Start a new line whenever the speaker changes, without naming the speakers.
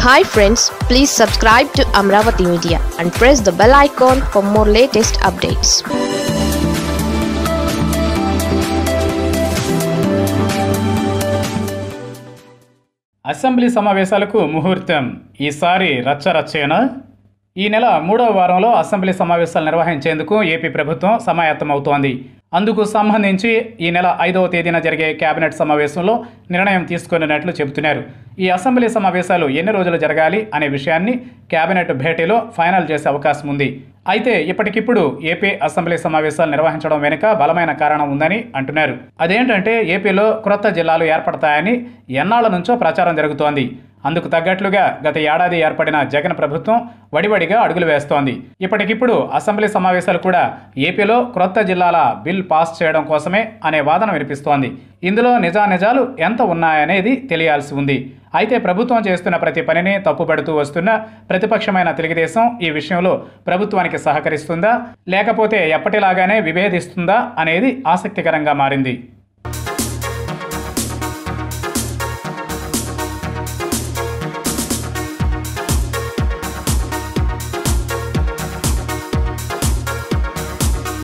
hi friends please subscribe to Amaravati media and press the bell icon for more latest updates
assembly సమావేశాలకు ముహూర్తం ఈసారి రచ్చరచ్చేనా ఈ నెల మూడవ వారంలో అసెంబ్లీ సమావేశాలు నిర్వహించేందుకు ఏపీ ప్రభుత్వం సమాయత్తమవుతోంది అందుకు సంబంధించి ఈ నెల ఐదవ తేదీన జరిగే కేబినెట్ సమావేశంలో నిర్ణయం తీసుకున్నట్లు చెబుతున్నారు ఈ అసెంబ్లీ సమావేశాలు ఎన్ని రోజులు జరగాలి అనే విషయాన్ని కేబినెట్ భేటీలో ఫైనల్ చేసే అవకాశం ఉంది అయితే ఇప్పటికిప్పుడు ఏపీ అసెంబ్లీ సమావేశాలు నిర్వహించడం వెనుక బలమైన కారణం ఉందని అంటున్నారు అదేంటంటే ఏపీలో క్రొత్త జిల్లాలు ఏర్పడతాయని ఎన్నాళ్ల నుంచో ప్రచారం జరుగుతోంది అందుకు తగ్గట్లుగా గత ఏడాది ఏర్పడిన జగన్ ప్రభుత్వం వడివడిగా అడుగులు వేస్తోంది ఇప్పటికిప్పుడు అసెంబ్లీ సమావేశాలు కూడా ఏపీలో క్రొత్త జిల్లాల బిల్ పాస్ చేయడం కోసమే అనే వాదన వినిపిస్తోంది ఇందులో నిజానిజాలు ఎంత ఉన్నాయనేది తెలియాల్సి ఉంది అయితే ప్రభుత్వం చేస్తున్న ప్రతి పనిని తప్పుపడుతూ వస్తున్న ప్రతిపక్షమైన తెలుగుదేశం ఈ విషయంలో ప్రభుత్వానికి సహకరిస్తుందా లేకపోతే ఎప్పటిలాగానే విభేదిస్తుందా అనేది ఆసక్తికరంగా మారింది